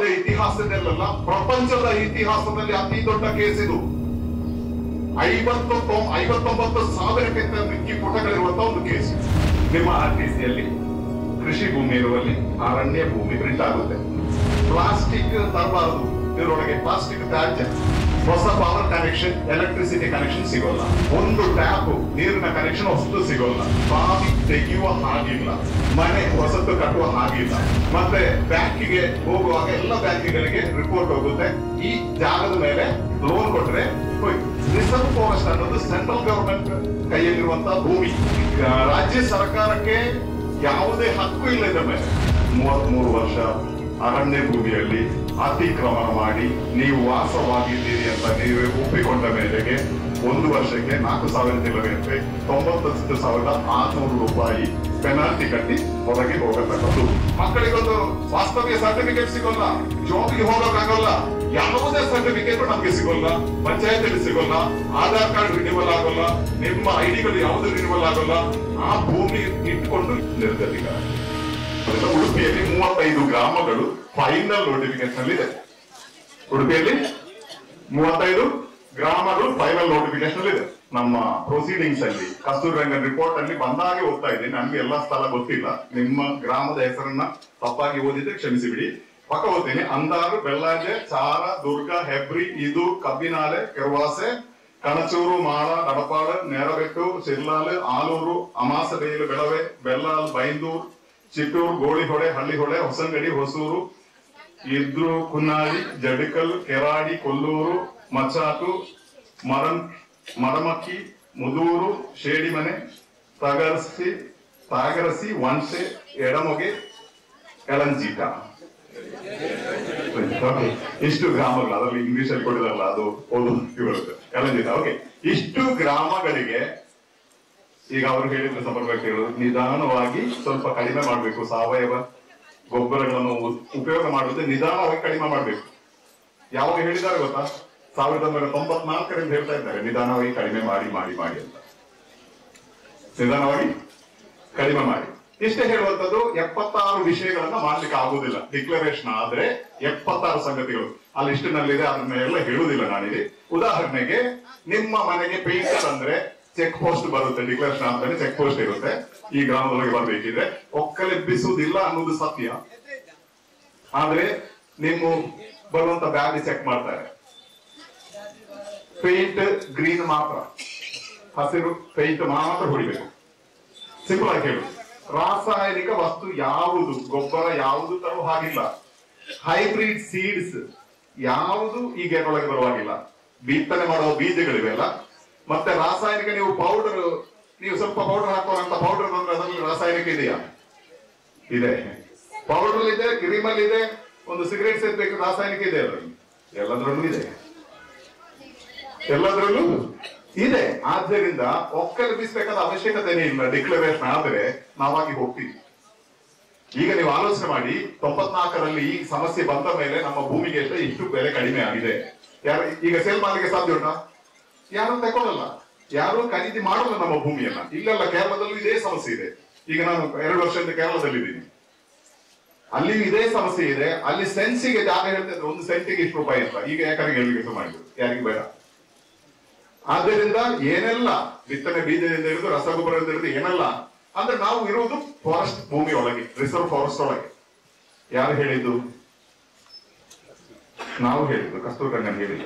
ಇತಿಹಾಸದಲ್ಲ ಪ್ರಪಂಚದ ಇತಿಹಾಸದಲ್ಲಿ ಅತಿ ದೊಡ್ಡ ಕೇಸ್ ಇದು ಐವತ್ತು ತೊಂ- ಐವತ್ತೊಂಬತ್ತು ಸಾವಿರಕ್ಕಿಂತ ಮಿಕ್ಕಿ ಪುಟಗಳಿರುವಂತಹ ಒಂದು ಕೇಸ್ ನಿಮ್ಮ ಆರ್ ಟಿ ಸಿಯಲ್ಲಿ ಕೃಷಿ ಭೂಮಿ ಇರುವಲ್ಲಿ ಅರಣ್ಯ ಭೂಮಿ ಪ್ರಿಂಟ್ ಆಗುತ್ತೆ ಪ್ಲಾಸ್ಟಿಕ್ ತರಬಾರದು ಇದರೊಳಗೆ ಪ್ಲಾಸ್ಟಿಕ್ ತ್ಯಾಜ್ಯ ಹೊಸ ಪವರ್ ಕನೆಕ್ಷನ್ ಎಲೆಕ್ಟ್ರಿಸಿಟಿ ಕನೆಕ್ಷನ್ ಸಿಗೋಲ್ಲ ಒಂದು ಟ್ಯಾಪ್ ನೀರಿನ ಕನೆಕ್ಷನ್ ಹೊಸದು ಸಿಗೋಲ್ಲ ಬಾವಿ ತೆಗೆಯುವ ಹಾಗಿಲ್ಲ ಮನೆ ಹೊಸತು ಕಟ್ಟುವ ಹಾಗಿಲ್ಲ ಮತ್ತೆ ಬ್ಯಾಂಕಿಗೆ ಹೋಗುವಾಗ ಎಲ್ಲ ಬ್ಯಾಂಕಿಗಳಿಗೆ ರಿಪೋರ್ಟ್ ಹೋಗುತ್ತೆ ಈ ಜಾಗದ ಮೇಲೆ ಲೋನ್ ಕೊಟ್ರೆ ಹೋಯ್ತು ರಿಸರ್ವ್ ಫಾರೆಸ್ಟ್ ಅನ್ನೋದು ಸೆಂಟ್ರಲ್ ಗವರ್ಮೆಂಟ್ ಕೈಯಲ್ಲಿರುವಂತಹ ಭೂಮಿ ಈಗ ರಾಜ್ಯ ಸರ್ಕಾರಕ್ಕೆ ಯಾವುದೇ ಹಕ್ಕು ಇಲ್ಲ ಇದರ ಮೇಲೆ ಮೂವತ್ತ್ ಮೂರು ವರ್ಷ ಅರಣ್ಯ ಭೂಮಿಯಲ್ಲಿ ಅತಿಕ್ರಮಣ ಮಾಡಿ ನೀವು ವಾಸವಾಗಿದ್ದೀರಿ ಅಂತ ನೀವೇ ಒಪ್ಪಿಕೊಂಡ ಮೇರೆಗೆ ಒಂದು ವರ್ಷಕ್ಕೆ ನಾಲ್ಕು ಸಾವಿರ ಚಿಲ್ಲರೆಯಂತೆ ತೊಂಬತ್ತೊಂದು ಸಾವಿರದ ಆರ್ನೂರು ರೂಪಾಯಿ ಪೆನಾಲ್ಟಿ ಕಟ್ಟಿ ಹೊರಗೆ ಹೋಗತಕ್ಕದ್ದು ಮಕ್ಕಳಿಗೊಂದು ವಾಸ್ತವ್ಯ ಸರ್ಟಿಫಿಕೇಟ್ ಸಿಗೋಲ್ಲ ಜಾಬ್ಗೆ ಹೋಗೋಕ್ಕಾಗಲ್ಲ ಯಾವುದೇ ಸರ್ಟಿಫಿಕೇಟ್ ನಮ್ಗೆ ಸಿಗೋಲ್ಲ ಪಂಚಾಯತ್ ಸಿಗೋಲ್ಲ ಆಧಾರ್ ಕಾರ್ಡ್ ರಿನ್ಯೂವಲ್ ಆಗೋಲ್ಲ ನಿಮ್ಮ ಐಡಿಗಳು ಯಾವುದು ರಿನ್ಯೂವಲ್ ಆಗೋಲ್ಲ ಆ ಭೂಮಿ ಇಟ್ಕೊಂಡು ನಿರ್ಗತಿಕ ಅದರಿಂದ ಉಡುಪಿಯಲ್ಲಿ ಮೂವತ್ತೈದು ಗ್ರಾಮಗಳು ಫೈನಲ್ ನೋಟಿಫಿಕೇಶನ್ ಇದೆ ಉಡುಪಿಯಲ್ಲಿ ಮೂವತ್ತೈದು ಗ್ರಾಮಗಳು ಫೈನಲ್ ನೋಟಿಫಿಕೇಶನ್ ಇದೆ ನಮ್ಮ ಪ್ರೊಸೀಡಿಂಗ್ಸ್ ಅಲ್ಲಿ ಕಸ್ತೂರಿ ರಂಗನ್ ರಿಪೋರ್ಟ್ ಅಲ್ಲಿ ಬಂದಾಗೆ ಓದ್ತಾ ಇದ್ದೀನಿ ನನ್ಗೆ ಎಲ್ಲಾ ಸ್ಥಳ ಗೊತ್ತಿಲ್ಲ ನಿಮ್ಮ ಗ್ರಾಮದ ಹೆಸರನ್ನ ತಪ್ಪಾಗಿ ಓದಿದ್ರೆ ಕ್ಷಮಿಸಿ ಬಿಡಿ ಪಕ್ಕ ಓದ್ತೀನಿ ಅಂದಾರು ಬೆಳ್ಳಾಜೆ ಚಾರ ದುರ್ಗ ಹೆಬ್ರಿ ಇದು ಕಬ್ಬಿನಾಲೆ ಕೆರವಾಸೆ ಕಣಚೂರು ಮಾಳ ನಡಪಾಡು ನೇರಬೆಟ್ಟು ಸಿರ್ಲಾಲ್ ಆಲೂರು ಅಮಾಸಬೇಲು ಬೆಳವೆ ಬೆಲ್ಲಾಲ್ ಬೈಂದೂರ್ ಚಿತ್ತೂರು ಗೋಳಿಹೊಳೆ ಹಳ್ಳಿಹೊಳೆ ಹೊಸಂಗಡಿ ಹೊಸೂರು ಇದ್ರು ಕುನ್ನಾಳಿ ಜಡಿಕಲ್ ಕೆರಾಡಿ ಕೊಲ್ಲೂರು ಮಚಾಟು ಮರಂ ಮರಮಕ್ಕಿ ಮುದೂರು ಶೇಡಿಮನೆ ತಗರಸಿ ತಾಗರಸಿ ವಂಶೆ ಎಡಮೊಗೆ ಎಳಂಜೀಟ Okay. ಇಷ್ಟು ಗ್ರಾಮಗಳು ಅದರಲ್ಲಿ ಇಂಗ್ಲಿಷ್ ಅಲ್ಲಿ ಕೊಡಿದಾರಲ್ಲ ಅದು ಓದು ಬರುತ್ತೆ ಎಳಂಜೀಟ ಓಕೆ ಇಷ್ಟು ಗ್ರಾಮಗಳಿಗೆ ಈಗ ಅವರು ಹೇಳಿದ್ರೆ ಸಂಪರ್ಕ ಹೇಳೋದು ನಿಧಾನವಾಗಿ ಸ್ವಲ್ಪ ಕಡಿಮೆ ಮಾಡಬೇಕು ಸಾವಯವ ಗೊಬ್ಬರಗಳನ್ನು ಉ- ಉಪಯೋಗ ಮಾಡುತ್ತೆ ನಿಧಾನವಾಗಿ ಕಡಿಮೆ ಮಾಡಬೇಕು ಯಾವಾಗ ಹೇಳಿದ್ದಾರೆ ಗೊತ್ತಾ ಸಾವಿರದ ಒಂಬೈನೂರ ತೊಂಬತ್ನಾಲ್ಕರಿಂದ ಹೇಳ್ತಾ ಇದ್ದಾರೆ ನಿಧಾನವಾಗಿ ಕಡಿಮೆ ಮಾಡಿ ಮಾಡಿ ಮಾಡಿ ಅಂತ ನಿಧಾನವಾಗಿ ಕಡಿಮೆ ಮಾಡಿ ಇಷ್ಟೇ ಹೇಳುವಂತದ್ದು ಎಪ್ಪತ್ತಾರು ವಿಷಯಗಳನ್ನ ಮಾಡ್ಲಿಕ್ಕೆ ಆಗುದಿಲ್ಲ ಡಿಕ್ಲರೇಷನ್ ಆದ್ರೆ ಎಪ್ಪತ್ತಾರು ಸಂಗತಿಗಳು ಆ ಲಿಸ್ಟಿನಲ್ಲಿದೆ ಅದನ್ನ ಎಲ್ಲ ಹೇಳುವುದಿಲ್ಲ ನಾನಿದೆ ಉದಾಹರಣೆಗೆ ನಿಮ್ಮ ಮನೆಗೆ ಪೇಂಟರ್ ಅಂದ್ರೆ ಚೆಕ್ ಪೋಸ್ಟ್ ಬರುತ್ತೆ ಡಿಕ್ಲರೇಷನ್ ಆದ್ಮೇಲೆ ಚೆಕ್ ಪೋಸ್ಟ್ ಇರುತ್ತೆ ಈ ಗ್ರಾಮದೊಳಗೆ ಬರ್ಬೇಕಿದ್ರೆ ಒಕ್ಕಲೆಬ್ಬಿಸುವುದಿಲ್ಲ ಅನ್ನೋದು ಸತ್ಯ ಆದ್ರೆ ನಿಮ್ಮ ಬರುವಂತ ಬ್ಯಾಗ್ ಚೆಕ್ ಮಾಡ್ತಾರೆ ಪೇಂಟ್ ಗ್ರೀನ್ ಮಾತ್ರ ಹಸಿರು ಪೇಂಟ್ ಮಾತ್ರ ಹೊಡಿಬೇಕು ಸಿಂಪಲ್ ಆಗಿ ಹೇಳು ರಾಸಾಯನಿಕ ವಸ್ತು ಯಾವುದು ಗೊಬ್ಬರ ಯಾವುದು ತರುವ ಹಾಗಿಲ್ಲ ಹೈಬ್ರಿಡ್ ಸೀಡ್ಸ್ ಯಾವುದು ಈ ಗೇಟೊಳಗೆ ಬರುವಾಗಿಲ್ಲ ಬಿತ್ತನೆ ಮಾಡುವ ಬೀಜಗಳಿವೆಲ್ಲ ಮತ್ತೆ ರಾಸಾಯನಿಕ ನೀವು ಪೌಡರ್ ನೀವು ಸ್ವಲ್ಪ ಪೌಡರ್ ಹಾಕುವಂತ ಪೌಡರ್ ಅಂದ್ರೆ ಅದರಲ್ಲಿ ರಾಸಾಯನಿಕ ಇದೆಯಾ ಇದೆ ಪೌಡರ್ ಇದೆ ಕ್ರೀಮಲ್ ಇದೆ ಒಂದು ಸಿಗರೇಟ್ ಸೇರ್ಬೇಕು ರಾಸಾಯನಿಕ ಇದೆ ಅದರಲ್ಲಿ ಎಲ್ಲದರಲ್ಲೂ ಇದೆ ಎಲ್ಲದರಲ್ಲೂ ಇದೆ ಆದ್ದರಿಂದ ಒಕ್ಕಲೆಬ್ಬಿಸಬೇಕಾದ ಅವಶ್ಯಕತೆನೇ ಇಲ್ಲ ಡಿಕ್ಲರೇಷನ್ ಆದ್ರೆ ನಾವಾಗಿ ಹೋಗ್ತೀವಿ ಈಗ ನೀವು ಆಲೋಚನೆ ಮಾಡಿ ತೊಂಬತ್ನಾಲ್ಕರಲ್ಲಿ ಈ ಸಮಸ್ಯೆ ಬಂದ ಮೇಲೆ ನಮ್ಮ ಭೂಮಿಗೆ ಎಷ್ಟು ಇಷ್ಟು ಬೆಲೆ ಕಡಿಮೆ ಆಗಿದೆ ಯಾರು ಈಗ ಸೇಲ್ ಮಾಡ್ಲಿಕ್ಕೆ ಸಾಧ್ಯ ಉಂಟಾ ಯಾರು ತಗೊಳ್ಳಲ್ಲ ಯಾರು ಖರೀದಿ ಮಾಡಲ್ಲ ನಮ್ಮ ಭೂಮಿಯನ್ನ ಇಲ್ಲೆಲ್ಲ ಕೇರಳದಲ್ಲೂ ಇದೇ ಸಮಸ್ಯೆ ಇದೆ ಈಗ ನಾನು ಎರಡು ವರ್ಷದಿಂದ ಕೇರಳದಲ್ಲಿದ್ದೀನಿ ಅಲ್ಲಿಯೂ ಇದೇ ಸಮಸ್ಯೆ ಇದೆ ಅಲ್ಲಿ ಸೆನ್ಸಿಗೆ ಜಾಗ ಹೇಳ್ತಿದ್ರೆ ಒಂದು ಸೆಂಟಿಗೆ ಇಷ್ಟು ರೂಪಾಯಿ ಅಂತ ಈಗ ಯಾಕಂದ್ರೆ ಹೇಳಲಿಕ್ಕೆ ಶುರು ಮಾಡಿದ್ರು ಯಾರಿಗೂ ಬೇಡ ಆದ್ದರಿಂದ ಏನೆಲ್ಲ ಬಿತ್ತನೆ ಬೀಜದಿಂದ ಹಿಡಿದು ರಸಗೊಬ್ಬರದಿಂದ ಹಿಡಿದು ಏನೆಲ್ಲ ಅಂದ್ರೆ ನಾವು ಇರುವುದು ಫಾರೆಸ್ಟ್ ಭೂಮಿ ಒಳಗೆ ರಿಸರ್ವ್ ಫಾರೆಸ್ಟ್ ಒಳಗೆ ಯಾರು ಹೇಳಿದ್ದು ನಾವು ಹೇಳಿದ್ದು ಕಸ್ತೂರಿ ರಂಗನ್ ಹೇಳಿಲ್ಲ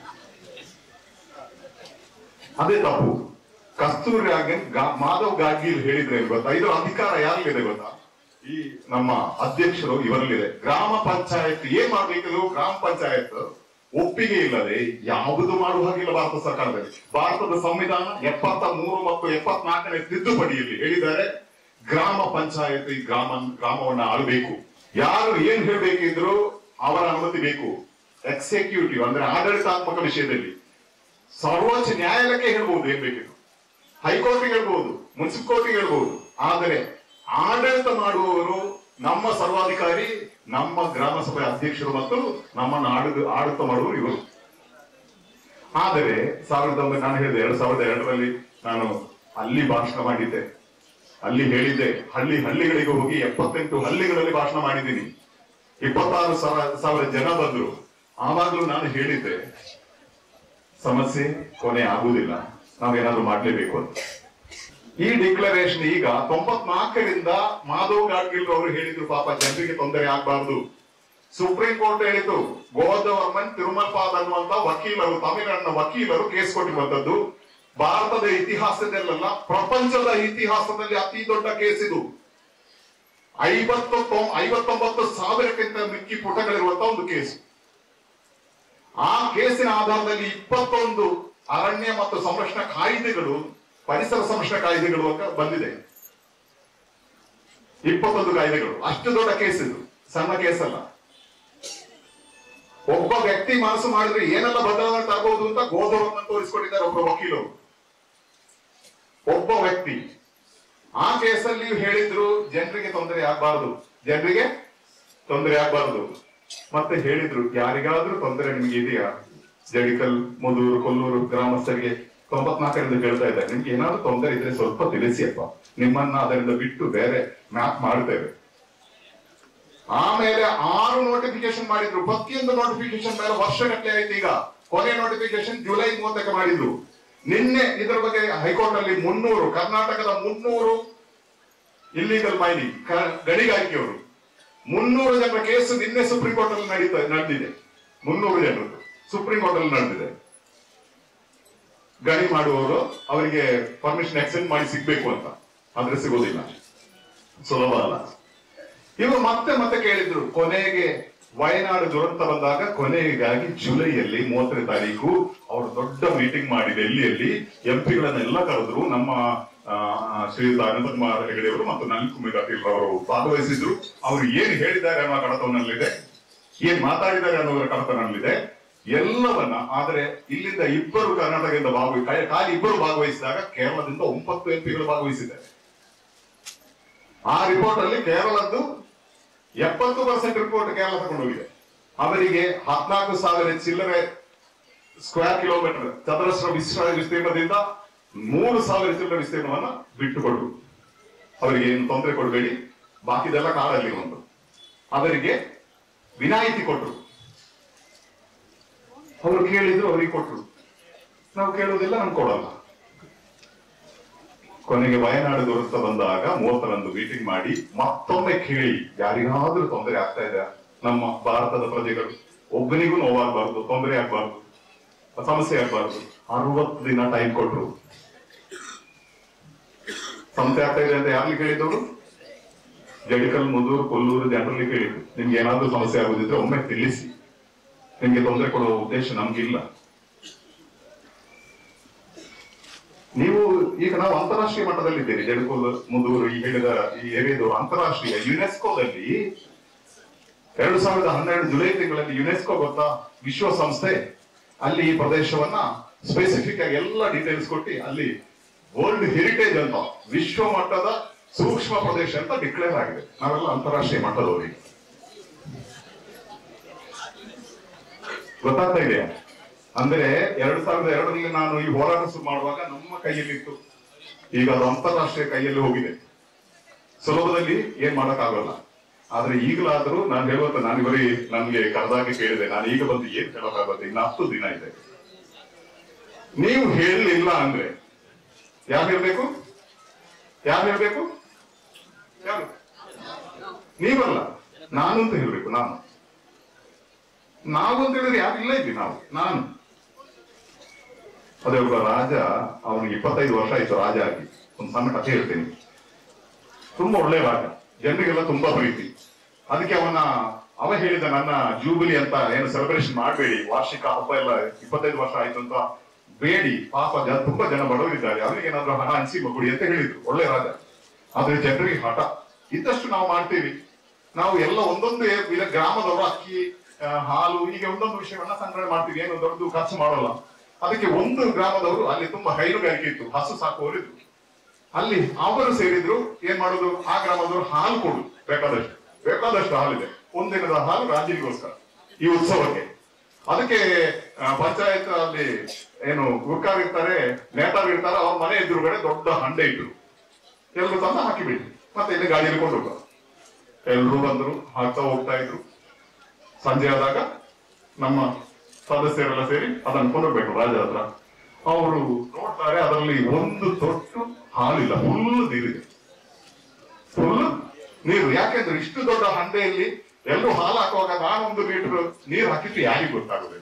ಅದೇ ತಪ್ಪು ಕಸ್ತೂರಿ ರಂಗನ್ ಗಾ- ಮಾಧವ್ ಗಾಡ್ಗೀಲ್ ಹೇಳಿದ್ರೆ ಗೊತ್ತಾ ಇದು ಅಧಿಕಾರ ಯಾರಿಗಿದೆ ಗೊತ್ತಾ ಈ ನಮ್ಮ ಅಧ್ಯಕ್ಷರು ಇವರಲ್ಲಿದೆ ಗ್ರಾಮ ಪಂಚಾಯತ್ ಏನ್ ಮಾಡ್ಬೇಕಿದ್ರು ಗ್ರಾಮ ಪಂಚಾಯತ್ ಒಪ್ಪಿಗೆ ಇಲ್ಲದೆ ಯಾವುದು ಮಾಡುವ ಹಾಗಿಲ್ಲ ಭಾರತ ಸರ್ಕಾರದಲ್ಲಿ ಭಾರತದ ಸಂವಿಧಾನ ಎಪ್ಪತ್ತ ಮೂರು ಮತ್ತು ಎಪ್ಪತ್ನಾಲ್ಕನೇ ತಿದ್ದುಪಡಿಯಲ್ಲಿ ಹೇಳಿದ್ದಾರೆ ಗ್ರಾಮ ಪಂಚಾಯತ್ ಈ ಗ್ರಾಮ ಗ್ರಾಮವನ್ನ ಆಳಬೇಕು ಯಾರು ಏನ್ ಹೇಳ್ಬೇಕಿದ್ರು ಅವರ ಅನುಮತಿ ಬೇಕು ಎಕ್ಸಿಕ್ಯೂಟಿವ್ ಅಂದ್ರೆ ಆಡಳಿತಾತ್ಮಕ ವಿಷಯದಲ್ಲಿ ಸರ್ವೋಚ್ಚ ನ್ಯಾಯಾಲಯಕ್ಕೆ ಹೇಳ್ಬಹುದು ಏನ್ ಬೇಕಿದ್ರು ಹೈಕೋರ್ಟ್ಗೆ ಹೇಳ್ಬಹುದು ಮುನ್ಸಿಪಲ್ ಕೋರ್ಟ್ಗೆ ಹೇಳ್ಬಹುದು ಆದರೆ ಆಡಳಿತ ಮಾಡುವವರು ನಮ್ಮ ಸರ್ವಾಧಿಕಾರಿ ನಮ್ಮ ಗ್ರಾಮ ಸಭೆ ಅಧ್ಯಕ್ಷರು ಮತ್ತು ನಮ್ಮನ್ನು ಆಡಳಿತ ಆಡಳಿತ ಮಾಡುವವರು ಇವರು ಆದರೆ ಸಾವಿರದ ಒಂಬೈ ನಾನು ಹೇಳಿದೆ ಎರಡ್ ಸಾವಿರದ ಎರಡರಲ್ಲಿ ನಾನು ಅಲ್ಲಿ ಭಾಷಣ ಮಾಡಿದ್ದೆ ಅಲ್ಲಿ ಹೇಳಿದ್ದೆ ಹಳ್ಳಿ ಹಳ್ಳಿಗಳಿಗೆ ಹೋಗಿ ಎಪ್ಪತ್ತೆಂಟು ಹಳ್ಳಿಗಳಲ್ಲಿ ಭಾಷಣ ಮಾಡಿದ್ದೀನಿ ಇಪ್ಪತ್ತಾರು ಸಾವಿರ ಸಾವಿರ ಜನ ಬಂದ್ರು ಆವಾಗ್ಲೂ ನಾನು ಹೇಳಿದ್ದೆ ಸಮಸ್ಯೆ ಕೊನೆ ಆಗುವುದಿಲ್ಲ ನಾವೇನಾದ್ರೂ ಮಾಡ್ಲೇಬೇಕು ಅಂತ ಈ ಡಿಕ್ಲರೇಷನ್ ಈಗ ತೊಂಬತ್ನಾಲ್ಕರಿಂದ ಮಾಧವ್ ಗಾಡ್ಗಿಲ್ ಅವರು ಹೇಳಿದ್ರು ಪಾಪ ಜನರಿಗೆ ತೊಂದರೆ ಆಗಬಾರದು ಸುಪ್ರೀಂ ಕೋರ್ಟ್ ಹೇಳಿತು ಗೋವರ್ಧನ್ ತಿರುಮಲ್ ಪಾದ್ ಅನ್ನುವಂತ ವಕೀಲರು ತಮಿಳುನಾಡಿನ ವಕೀಲರು ಕೇಸ್ ಕೊಟ್ಟಿರುವಂತದ್ದು ಭಾರತದ ಇತಿಹಾಸದಲ್ಲೆಲ್ಲ ಪ್ರಪಂಚದ ಇತಿಹಾಸದಲ್ಲಿ ಅತಿ ದೊಡ್ಡ ಕೇಸ್ ಇದು ಐವತ್ತು ತೊಂ- ಐವತ್ತೊಂಬತ್ತು ಸಾವಿರಕ್ಕಿಂತ ಮಿಕ್ಕಿ ಪುಟಗಳಿರುವಂತ ಒಂದು ಕೇಸ್ ಆ ಕೇಸಿನ ಆಧಾರದಲ್ಲಿ ಇಪ್ಪತ್ತೊಂದು ಅರಣ್ಯ ಮತ್ತು ಸಂರಕ್ಷಣಾ ಕಾಯ್ದೆಗಳು ಪರಿಸರ ಸಂರಕ್ಷಣಾ ಕಾಯ್ದೆಗಳು ಅಂತ ಬಂದಿದೆ ಇಪ್ಪತ್ತೊಂದು ಕಾಯ್ದೆಗಳು ಅಷ್ಟು ದೊಡ್ಡ ಕೇಸ್ ಇದು ಸಣ್ಣ ಕೇಸ್ ಅಲ್ಲ ಒಬ್ಬ ವ್ಯಕ್ತಿ ಮನಸ್ಸು ಮಾಡಿದ್ರೆ ಏನೆಲ್ಲ ಬದಲಾವಣೆ ತರಬಹುದು ಅಂತ ಗೋಧವನ್ನು ತೋರಿಸ್ಕೊಂಡಿದ್ದಾರೆ ಒಬ್ಬ ವಕೀಲರು ಒಬ್ಬ ವ್ಯಕ್ತಿ ಆ ಕೇಸಲ್ಲಿ ಹೇಳಿದ್ರು ಜನರಿಗೆ ತೊಂದರೆ ಆಗಬಾರದು ಜನರಿಗೆ ತೊಂದರೆ ಆಗಬಾರದು ಮತ್ತೆ ಹೇಳಿದ್ರು ಯಾರಿಗಾದ್ರೂ ತೊಂದರೆ ನಿಮ್ಗೆ ಇದೆಯಾ ಜಡಿಕಲ್ ಮುದೂರು ಕೊಲ್ಲೂರು ಗ್ರಾಮಸ್ಥರಿಗೆ ತೊಂಬತ್ನಾಲ್ಕರಿಂದ ಕೇಳ್ತಾ ಇದ್ದಾರೆ ನಿಮ್ಗೆ ಏನಾದ್ರು ತೊಂದರೆ ಇದ್ರೆ ಸ್ವಲ್ಪ ತಿಳಿಸಿ ಅಪ್ಪ ನಿಮ್ಮನ್ನ ಅದರಿಂದ ಬಿಟ್ಟು ಬೇರೆ ಮ್ಯಾಪ್ ಮಾಡ್ತೇವೆ ಆಮೇಲೆ ಆರು ನೋಟಿಫಿಕೇಶನ್ ಮಾಡಿದ್ರು ಪ್ರತಿಯೊಂದು ನೋಟಿಫಿಕೇಶನ್ ಮೇಲೆ ವರ್ಷಗಟ್ಟಲೆ ಆಯ್ತು ಈಗ ಕೊನೆ ನೋಟಿಫಿಕೇಶನ್ ಜುಲೈ ಮೂವತ್ತಕ್ಕೆ ಮಾಡಿದ್ರು ನಿನ್ನೆ ಇದರ ಬಗ್ಗೆ ಹೈಕೋರ್ಟ್ ಅಲ್ಲಿ ಮುನ್ನೂರು ಕರ್ನಾಟಕದ ಮುನ್ನೂರು ಇಲ್ಲಿಗಲ್ ಮೈನಿಂಗ್ ಗಣಿಗಾರಿಕೆಯವರು ಮುನ್ನೂರು ಜನರ ಕೇಸ್ ನಿನ್ನೆ ಸುಪ್ರೀಂ ಕೋರ್ಟ್ ಅಲ್ಲಿ ನಡೀತಾ ನಡೆದಿದೆ ಮುನ್ನೂರು ಜನರದ್ದು ಸುಪ್ರೀಂ ಕೋರ್ಟ್ ಅಲ್ಲಿ ನಡೆದಿದೆ ಗಣಿ ಮಾಡುವವರು ಅವರಿಗೆ ಪರ್ಮಿಷನ್ ಎಕ್ಸ್ಟೆಂಡ್ ಮಾಡಿ ಸಿಗ್ಬೇಕು ಅಂತ ಆದ್ರೆ ಸಿಗೋದಿಲ್ಲ ಸುಲಭ ಅಲ್ಲ ಇವರು ಮತ್ತೆ ಮತ್ತೆ ಕೇಳಿದ್ರು ಕೊನೆಗೆ ವಯನಾಡು ದುರಂತ ಬಂದಾಗ ಕೊನೆಗಾಗಿ ಜುಲೈಯಲ್ಲಿ ಮೂವತ್ತನೇ ತಾರೀಕು ಅವರು ದೊಡ್ಡ ಮೀಟಿಂಗ್ ಮಾಡಿ ಡೆಲ್ಲಿಯಲ್ಲಿ ಎಂಪಿಗಳನ್ನೆಲ್ಲ ಕರೆದ್ರು ನಮ್ಮ ಆ, ಶ್ರೀಯುತ ಅನಂತ ಕುಮಾರ್ ಹೆಗಡೆ ಅವರು ಮತ್ತು ನಳಿನ್ ಕುಮಾರ್ ಕಟೀಲ್ ಅವರು ಭಾಗವಹಿಸಿದ್ರು ಅವರು ಏನ್ ಹೇಳಿದ್ದಾರೆ ಅನ್ನೋ ಕಡತನಲ್ಲಿದೆ ಏನ್ ಮಾತಾಡಿದ್ದಾರೆ ಅನ್ನೋದರ ಕಡತನಲ್ಲಿದೆ ಎಲ್ಲವನ್ನ ಆದ್ರೆ ಇಲ್ಲಿಂದ ಇಬ್ಬರು ಕರ್ನಾಟಕದಿಂದ ಭಾಗವಹಿ ಖಾಲಿ ಇಬ್ಬರು ಭಾಗವಹಿಸಿದಾಗ ಕೇರಳದಿಂದ ಒಂಬತ್ತು ಎಂಪಿಗಳು ಭಾಗವಹಿಸಿದ್ದಾರೆ ಆ ರಿಪೋರ್ಟ್ ಅಲ್ಲಿ ಕೇರಳದ್ದು ಎಪ್ಪತ್ತು ಪರ್ಸೆಂಟ್ ರಿಪೋರ್ಟ್ ಕೇರಳ ತಗೊಂಡೋಗಿದೆ ಅವರಿಗೆ ಹದಿನಾಲ್ಕು ಸಾವಿರ ಚಿಲ್ಲರೆ ಸ್ಕ್ವೇರ್ ಕಿಲೋಮೀಟರ್ ಚದರಶ್ರ ವಿಶ್ವ ವಿಸ್ತೀರ್ಣದಿಂದ ಮೂರು ಸಾವಿರ ಚಿಲ್ಲರೆ ವಿಸ್ತೀರ್ಣವನ್ನ ಬಿಟ್ಟುಕೊಟ್ರು ಅವರಿಗೆ ಏನು ತೊಂದರೆ ಕೊಡಬೇಡಿ ಬಾಕಿದೆಲ್ಲ ಕಾಡಲ್ಲಿ ಒಂದು ಅವರಿಗೆ ವಿನಾಯಿತಿ ಕೊಟ್ರು ಅವರು ಕೇಳಿದ್ರು ಅವರಿಗೆ ಕೊಟ್ರು ನಾವು ಕೇಳೋದಿಲ್ಲ ನಮ್ಗೆ ಕೊಡಲ್ಲ ಕೊನೆಗೆ ವಯನಾಡು ದುರಂತ ಬಂದಾಗ ಮೂವತ್ತರಂದು ಮೀಟಿಂಗ್ ಮಾಡಿ ಮತ್ತೊಮ್ಮೆ ಕೇಳಿ ಯಾರಿಗಾದ್ರೂ ತೊಂದರೆ ಆಗ್ತಾ ಇದೆ ನಮ್ಮ ಭಾರತದ ಪ್ರಜೆಗಳು ಒಬ್ಬನಿಗೂ ನೋವಾಗಬಾರ್ದು ತೊಂದರೆ ಆಗ್ಬಾರ್ದು ಸಮಸ್ಯೆ ಆಗ್ಬಾರ್ದು ಅರವತ್ತು ದಿನ ಟೈಮ್ ಕೊಟ್ರು ಸಮಸ್ಯೆ ಆಗ್ತಾ ಇದೆ ಅಂತ ಯಾರಿಗೆ ಕೇಳಿದವರು ಜಡಿಕಲ್ ಮುದೂರು ಕೊಲ್ಲೂರು ಜನರಲ್ಲಿ ಕೇಳಿದ್ರು ನಿಮ್ಗೆ ಏನಾದ್ರೂ ಸಮಸ್ಯೆ ಆಗುದಿದ್ರೆ ಒಮ್ಮೆ ತಿಳಿಸಿ ನಿಮ್ಗೆ ತೊಂದರೆ ಕೊಡುವ ಉದ್ದೇಶ ನಮ್ಗಿಲ್ಲ ನೀವು ಈಗ ನಾವು ಅಂತಾರಾಷ್ಟ್ರೀಯ ಮಟ್ಟದಲ್ಲಿದ್ದೀರಿ ಜಡಕೋಲ್ ಮುದೂರು ಈ ಹೇಳಿದ ಈ ಏರಿಯಾದವರು ಅಂತಾರಾಷ್ಟ್ರೀಯ ಯುನೆಸ್ಕೋದಲ್ಲಿ ಎರಡು ಸಾವಿರದ ಹನ್ನೆರಡು ಜುಲೈ ತಿಂಗಳಲ್ಲಿ ಯುನೆಸ್ಕೋ ಗೊತ್ತಾ ವಿಶ್ವಸಂಸ್ಥೆ ಅಲ್ಲಿ ಈ ಪ್ರದೇಶವನ್ನ ಸ್ಪೆಸಿಫಿಕ್ ಆಗಿ ಎಲ್ಲ ಡೀಟೇಲ್ಸ್ ಕೊಟ್ಟು ಅಲ್ಲಿ ವರ್ಲ್ಡ್ ಹೆರಿಟೇಜ್ ಅಂತ ವಿಶ್ವ ಮಟ್ಟದ ಸೂಕ್ಷ್ಮ ಪ್ರದೇಶ ಅಂತ ಡಿಕ್ಲೇರ್ ಆಗಿದೆ ನಾವೆಲ್ಲ ಅಂತಾರಾಷ್ಟ್ರೀಯ ಮಟ್ಟದವರಿಗೆ ಗೊತ್ತಾಗ್ತಾ ಇದೆಯಾ ಅಂದ್ರೆ ಎರಡ್ ಸಾವಿರದ ಎರಡರಲ್ಲಿ ನಾನು ಈ ಹೋರಾಟ ಶುರು ಮಾಡುವಾಗ ನಮ್ಮ ಕೈಯಲ್ಲಿತ್ತು ಈಗ ಅದು ಅಂತಾರಾಷ್ಟ್ರೀಯ ಕೈಯಲ್ಲಿ ಹೋಗಿದೆ ಸುಲಭದಲ್ಲಿ ಏನ್ ಮಾಡಕ್ಕಾಗಲ್ಲ ಆದ್ರೆ ಈಗಲಾದ್ರೂ ನಾನು ಹೇಳುವಂತ ನಾನು ಬರೀ ನನ್ಗೆ ಕರೆದಾಗಿ ಕೇಳಿದೆ ನಾನು ಈಗ ಬಂದು ಏನ್ ಹೇಳೋಕ್ಕಾಗುತ್ತೆ ಇನ್ನು ಹತ್ತು ದಿನ ಇದೆ ನೀವು ಹೇಳಲಿಲ್ಲ ಅಂದ್ರೆ ಯಾರು ಹೇಳ್ಬೇಕು ಯಾರು ಹೇಳ್ಬೇಕು ಯಾರು ನೀವಲ್ಲ ನಾನು ಅಂತ ಹೇಳ್ಬೇಕು ನಾನು ನಾವು ಅಂತ ಹೇಳಿದ್ರೆ ಯಾರು ಇಲ್ಲ ಇದ್ವಿ ನಾವು ನಾನು ಅದೇ ಒಬ್ಬ ರಾಜ ಅವನಿಗೆ ಇಪ್ಪತ್ತೈದು ವರ್ಷ ಆಯ್ತು ರಾಜ ಆಗಿ ಒಂದು ಸಣ್ಣ ಕಥೆ ಹೇಳ್ತೀನಿ ತುಂಬಾ ಒಳ್ಳೆ ರಾಜ ಜನರಿಗೆಲ್ಲ ತುಂಬಾ ಪ್ರೀತಿ ಅದಕ್ಕೆ ಅವನ ಅವ ಹೇಳಿದ ನನ್ನ ಜೂಬಿಲಿ ಅಂತ ಏನು ಸೆಲೆಬ್ರೇಷನ್ ಮಾಡಬೇಡಿ ವಾರ್ಷಿಕ ಹಬ್ಬ ಎಲ್ಲ ಇಪ್ಪತ್ತೈದು ವರ್ಷ ಆಯ್ತು ಅಂತ ಬೇಡಿ ಪಾಪ ಜನ ತುಂಬಾ ಜನ ಬಡವರಿದ್ದಾರೆ ಅವರಿಗೆ ಏನಾದ್ರು ಹಣ ಹಂಚಿ ಕೊಡಿ ಅಂತ ಹೇಳಿದ್ರು ಒಳ್ಳೆ ರಾಜ ಆದ್ರೆ ಜನರಿಗೆ ಹಠ ಇದ್ದಷ್ಟು ನಾವು ಮಾಡ್ತೀವಿ ನಾವು ಎಲ್ಲ ಒಂದೊಂದು ವಿಧ ಗ್ರಾಮದವರು ಅಕ್ಕಿ ಆ, ಹಾಲು ಹೀಗೆ ಒಂದೊಂದು ವಿಷಯವನ್ನ ಸಂಗ್ರಹಣೆ ಮಾಡ್ತೀವಿ ಏನು ದೊಡ್ಡದು ಖರ್ಚು ಮಾಡೋಲ್ಲ ಅದಕ್ಕೆ ಒಂದು ಗ್ರಾಮದವರು ಅಲ್ಲಿ ತುಂಬಾ ಹೈನುಗಾರಿಕೆ ಇತ್ತು ಹಸು ಸಾಕುವವರಿದ್ರು ಅಲ್ಲಿ ಅವರು ಸೇರಿದ್ರು ಏನ್ ಮಾಡೋದು ಆ ಗ್ರಾಮದವರು ಹಾಲು ಕೊಡು ಬೇಕಾದಷ್ಟು ಬೇಕಾದಷ್ಟು ಹಾಲಿದೆ ಒಂದಿನದ ಹಾಲು ರಾಜ್ಯಗೋಸ್ಕರ ಈ ಉತ್ಸವಕ್ಕೆ ಅದಕ್ಕೆ ಪಂಚಾಯತ್ ಅಲ್ಲಿ ಏನು ಗುರ್ಕಾರ್ ಇರ್ತಾರೆ ನೇತಾರ್ ಇರ್ತಾರೆ ಅವ್ರ ಮನೆ ಎದುರುಗಡೆ ದೊಡ್ಡ ಹಂಡೆ ಇಟ್ರು ಎಲ್ರು ತಂದು ಹಾಕಿಬಿಟ್ರು ಮತ್ತೆ ಇಲ್ಲಿ ಗಾಡಿಯಲ್ಲಿ ಕೊಂಡು ಹೋಗ ಎಲ್ರು ಬಂದ್ರು ಹಾಕ್ತಾ ಹೋಗ್ತಾ ಇದ್ರು ಸಂಜೆ ಆದಾಗ ನಮ್ಮ ಸದಸ್ಯರೆಲ್ಲ ಸೇರಿ ಅದನ್ನು ಕೊಂಡೋಗ್ಬೇಕು ರಾಜ ಹತ್ರ ಅವರು ನೋಡ್ತಾರೆ ಅದರಲ್ಲಿ ಒಂದು ತೊಟ್ಟು ಹಾಲಿಲ್ಲ ಫುಲ್ ನೀರಿದೆ ಫುಲ್ ನೀರು ಯಾಕೆಂದ್ರೆ ಇಷ್ಟು ದೊಡ್ಡ ಹಂಡೆಯಲ್ಲಿ ಎಲ್ಲರೂ ಹಾಲು ಹಾಕುವಾಗ ನಾನೊಂದು ಲೀಟರ್ ನೀರು ಹಾಕಿದ್ದು ಯಾರಿಗೂ ಗೊತ್ತಾಗುದಿಲ್ಲ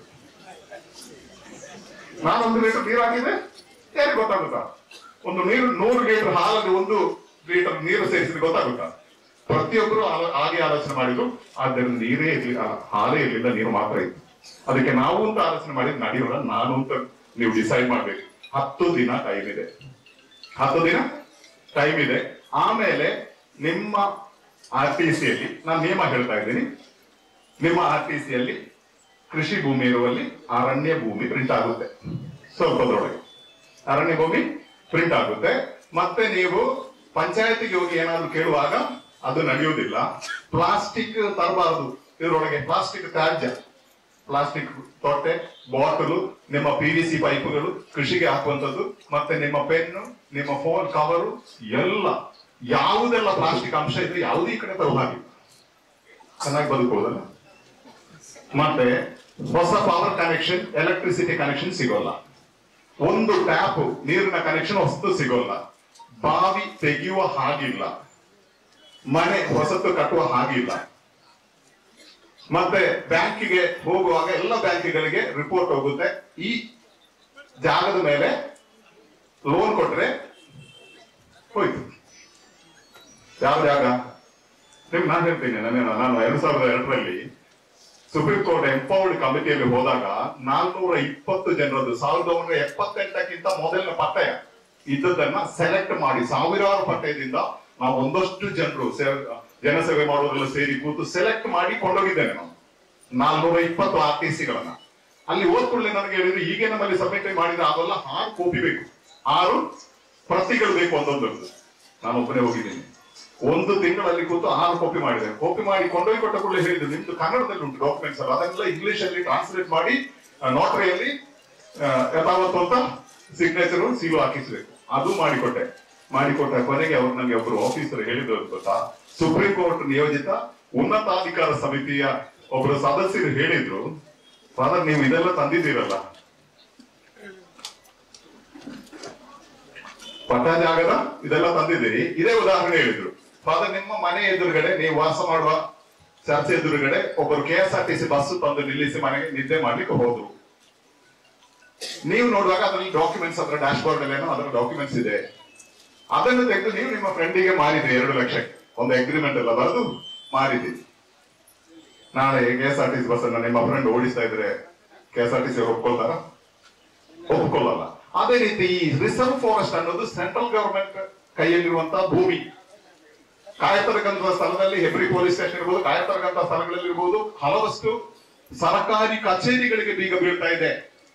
ನಾನೊಂದು ಲೀಟರ್ ನೀರು ಹಾಕಿದ್ರೆ ಯಾರಿಗೆ ಗೊತ್ತಾಗುತ್ತಾ ಒಂದು ನೀರು ನೂರು ಲೀಟರ್ ಹಾಲಲ್ಲಿ ಒಂದು ಲೀಟರ್ ನೀರು ಸೇರಿಸಿದ್ರೆ ಗೊತ್ತಾಗುತ್ತಾ ಪ್ರತಿಯೊಬ್ಬರು ಆಲೋ- ಹಾಗೆ ಆಲೋಚನೆ ಮಾಡಿದ್ರು ಆದ್ದರಿಂದ ನೀರೇ ಇರ್ಲಿಲ್ಲ ಹಾಲೇ ಇರ್ಲಿಲ್ಲ ನೀರು ಮಾತ್ರ ಇತ್ತು ಅದಕ್ಕೆ ನಾವು ಅಂತ ಆಲೋಚನೆ ಮಾಡಿದ್ ನಡೆಯೋಲ್ಲ ನಾನು ಅಂತ ನೀವು ಡಿಸೈಡ್ ಮಾಡ್ಬೇಕು ಹತ್ತು ದಿನ ಟೈಮ್ ಇದೆ ಹತ್ತು ದಿನ ಟೈಮ್ ಇದೆ ಆಮೇಲೆ ನಿಮ್ಮ ಆರ್ ಟಿ ಸಿಯಲ್ಲಿ ನಾನು ನಿಯಮ ಹೇಳ್ತಾ ಇದ್ದೀನಿ ನಿಮ್ಮ ಆರ್ ಟಿ ಸಿಯಲ್ಲಿ ಕೃಷಿ ಭೂಮಿ ಇರುವಲ್ಲಿ ಅರಣ್ಯ ಭೂಮಿ ಪ್ರಿಂಟ್ ಆಗುತ್ತೆ ಸ್ವಲ್ಪದ್ರೊಳಗೆ ಅರಣ್ಯ ಭೂಮಿ ಪ್ರಿಂಟ್ ಆಗುತ್ತೆ ಮತ್ತೆ ನೀವು ಪಂಚಾಯತಿಗೆ ಹೋಗಿ ಏನಾದ್ರು ಕೇಳುವಾಗ ಅದು ನಡೆಯುವುದಿಲ್ಲ ಪ್ಲಾಸ್ಟಿಕ್ ತರಬಾರದು ಇದರೊಳಗೆ ಪ್ಲಾಸ್ಟಿಕ್ ತ್ಯಾಜ್ಯ ಪ್ಲಾಸ್ಟಿಕ್ ತೊಟ್ಟೆ ಬಾಟಲು ನಿಮ್ಮ ಪಿ ವಿ ಸಿ ಪೈಪುಗಳು ಕೃಷಿಗೆ ಹಾಕುವಂಥದ್ದು ಮತ್ತೆ ನಿಮ್ಮ ಪೆನ್ನು ನಿಮ್ಮ ಫೋನ್ ಕವರು ಎಲ್ಲ ಯಾವುದೆಲ್ಲ ಪ್ಲಾಸ್ಟಿಕ್ ಅಂಶ ಇದೆ ಯಾವುದೇ ಈ ಕಡೆ ತರುವ ಹಾಗಿಲ್ಲ ಚೆನ್ನಾಗಿ ಬದುಕುವುದಲ್ಲ ಮತ್ತೆ ಹೊಸ ಪವರ್ ಕನೆಕ್ಷನ್ ಎಲೆಕ್ಟ್ರಿಸಿಟಿ ಕನೆಕ್ಷನ್ ಸಿಗೋಲ್ಲ ಒಂದು ಟ್ಯಾಪ್ ನೀರಿನ ಕನೆಕ್ಷನ್ ಹೊಸದು ಸಿಗೋಲ್ಲ ಬಾವಿ ತೆಗೆಯುವ ಹಾಗಿಲ್ಲ ಮನೆ ಹೊಸತು ಕಟ್ಟುವ ಹಾಗಿಲ್ಲ ಮತ್ತೆ ಬ್ಯಾಂಕಿಗೆ ಹೋಗುವಾಗ ಎಲ್ಲ ಬ್ಯಾಂಕಿಗಳಿಗೆ ರಿಪೋರ್ಟ್ ಹೋಗುತ್ತೆ ಈ ಜಾಗದ ಮೇಲೆ ಲೋನ್ ಕೊಟ್ರೆ ಹೋಯ್ತು ಯಾವ ಜಾಗ ನಿಮ್ಗೆ ನಾನು ಹೇಳ್ತೀನಿ ನಾನು ನಾನು ಎರಡ್ ಸಾವಿರದ ಎರಡರಲ್ಲಿ ಸುಪ್ರೀಂ ಕೋರ್ಟ್ ಎಂಪವರ್ಡ್ ಕಮಿಟಿಯಲ್ಲಿ ಹೋದಾಗ ನಾಲ್ನೂರ ಇಪ್ಪತ್ತು ಜನರದ್ದು ಸಾವಿರದ ಒಂಬೈನೂರ ಎಪ್ಪತ್ತೆಂಟಕ್ಕಿಂತ ಮೊದಲಿನ ಪಟ್ಟಯ ಇದ್ದದನ್ನ ಸೆಲೆಕ್ಟ್ ಮಾಡಿ ಸಾವಿರಾರು ಪಟ್ಟಯದಿಂದ ನಾವು ಒಂದಷ್ಟು ಜನರು ಸೇವೆ- ಜನಸೇವೆ ಮಾಡುವುದೆಲ್ಲ ಸೇರಿ ಕೂತು ಸೆಲೆಕ್ಟ್ ಮಾಡಿ ಕೊಂಡೋಗಿದ್ದೇನೆ ನಾನು ನಾಲ್ನೂರ ಇಪ್ಪತ್ತು ಆರ್ ಟಿ ಸಿಗಳನ್ನ ಅಲ್ಲಿ ಹೋದ್ ಕೂಡಲೇ ನನಗೆ ಹೇಳಿದ್ರು ಹೀಗೆ ನಮ್ಮಲ್ಲಿ ಸಬ್ಮಿಟ್ ಮಾಡಿದ್ರೆ ಆಗೋಲ್ಲ ಆರು ಕಾಪಿ ಬೇಕು ಆರು ಪ್ರತಿಗಳು ಬೇಕು ಒಂದೊಂದರದ್ದು ನಾನು ಒಬ್ಬನೇ ಹೋಗಿದ್ದೀನಿ ಒಂದು ತಿಂಗಳಲ್ಲಿ ಕೂತು ಆರು ಕಾಪಿ ಮಾಡಿದೆ ಕಾಪಿ ಮಾಡಿ ಕೊಂಡೊಯ್ದು ಕೊಟ್ಟ ಕೂಡಲೇ ಹೇಳಿದ್ರು ನಿಮ್ದು ಕನ್ನಡದಲ್ಲಿ ಉಂಟು ಡಾಕ್ಯುಮೆಂಟ್ಸ್ ಎಲ್ಲ ಅದನ್ನೆಲ್ಲ ಇಂಗ್ಲಿಷ್ ಅಲ್ಲಿ ಟ್ರಾನ್ಸ್ಲೇಟ್ ಮಾಡಿ ನೋಟರಿಯಲ್ಲಿ ಯಥಾವತ್ತು ಅಂತ ಸಿಗ್ನೇಚರ್ ಸೀಲು ಹಾಕಿಸ್ಬೇಕು ಅದು ಮಾಡಿಕೊಟ್ಟೆ ಮಾಡಿಕೊಟ್ಟ ಕೊನೆಗೆ ಅವ್ರು ನನಗೆ ಒಬ್ರು ಆಫೀಸರ್ ಹೇಳಿದ್ರು ಅಂತ ಗೊತ್ತಾ ಸುಪ್ರೀಂ ಕೋರ್ಟ್ ನಿಯೋಜಿತ ಉನ್ನತಾಧಿಕಾರ ಸಮಿತಿಯ ಒಬ್ರು ಸದಸ್ಯರು ಹೇಳಿದ್ರು ಫಾದರ್ ನೀವು ಇದೆಲ್ಲ ತಂದಿದ್ದೀರಲ್ಲ ಪಟ್ಟ ಜಾಗದ ಇದೆಲ್ಲ ತಂದಿದ್ದೀರಿ ಇದೇ ಉದಾಹರಣೆ ಹೇಳಿದ್ರು ಫಾದರ್ ನಿಮ್ಮ ಮನೆ ಎದುರುಗಡೆ ನೀವು ವಾಸ ಮಾಡುವ ಚರ್ಚ್ ಎದುರುಗಡೆ ಒಬ್ಬರು K S R T C bus ತಂದು ನಿಲ್ಲಿಸಿ ಮನೆಗೆ ನಿದ್ದೆ ಮಾಡ್ಲಿಕ್ಕೆ ಹೋದ್ರು ನೀವು ನೋಡುವಾಗ ಅದರಲ್ಲಿ ಡಾಕ್ಯುಮೆಂಟ್ಸ್ ಅದರ ಡ್ಯಾಶ್ ಬೋರ್ಡ್ ಏನೋ ಅದರ ಡಾಕ್ಯುಮೆಂಟ್ಸ್ ಇದೆ ಅದನ್ನು ತೆಗೆದು ನೀವು ನಿಮ್ಮ ಫ್ರೆಂಡಿಗೆ ಮಾರಿದ್ರಿ ಎರಡು ಲಕ್ಷಕ್ಕೆ ಒಂದು ಅಗ್ರಿಮೆಂಟ್ ಎಲ್ಲ ಬರೆದು ಮಾರಿದ್ದೀರಿ ನಾಳೆ K S R T C bus ಅನ್ನ ನಿಮ್ಮ ಫ್ರೆಂಡ್ ಓಡಿಸ್ತಾ ಇದ್ರೆ K S R T C ಒಪ್ಕೊಳ್ತಾರ ಒಪ್ಕೊಳ್ಳಲ್ಲ ಅದೇ ರೀತಿ ಈ ರಿಸರ್ವ್ ಫಾರೆಸ್ಟ್ ಅನ್ನೋದು ಸೆಂಟ್ರಲ್ ಗವರ್ಮೆಂಟ್ ಕೈಯಲ್ಲಿರುವಂತಹ ಭೂಮಿ ಕಾಯತರಗಂತ ಸ್ಥಳದಲ್ಲಿ ಹೆಬ್ರಿ ಪೊಲೀಸ್ ಸ್ಟೇಷನ್ ಇರ್ಬೋದು ಕಾಯತರಗಂತ ಸ್ಥಳಗಳಲ್ಲಿ ಇರ್ಬೋದು ಹಲವಷ್ಟು ಸರ್ಕಾರಿ ಕಚೇರಿಗಳಿಗೆ ಬೀಗ ಬೀಳ್ತಾ ಇದೆ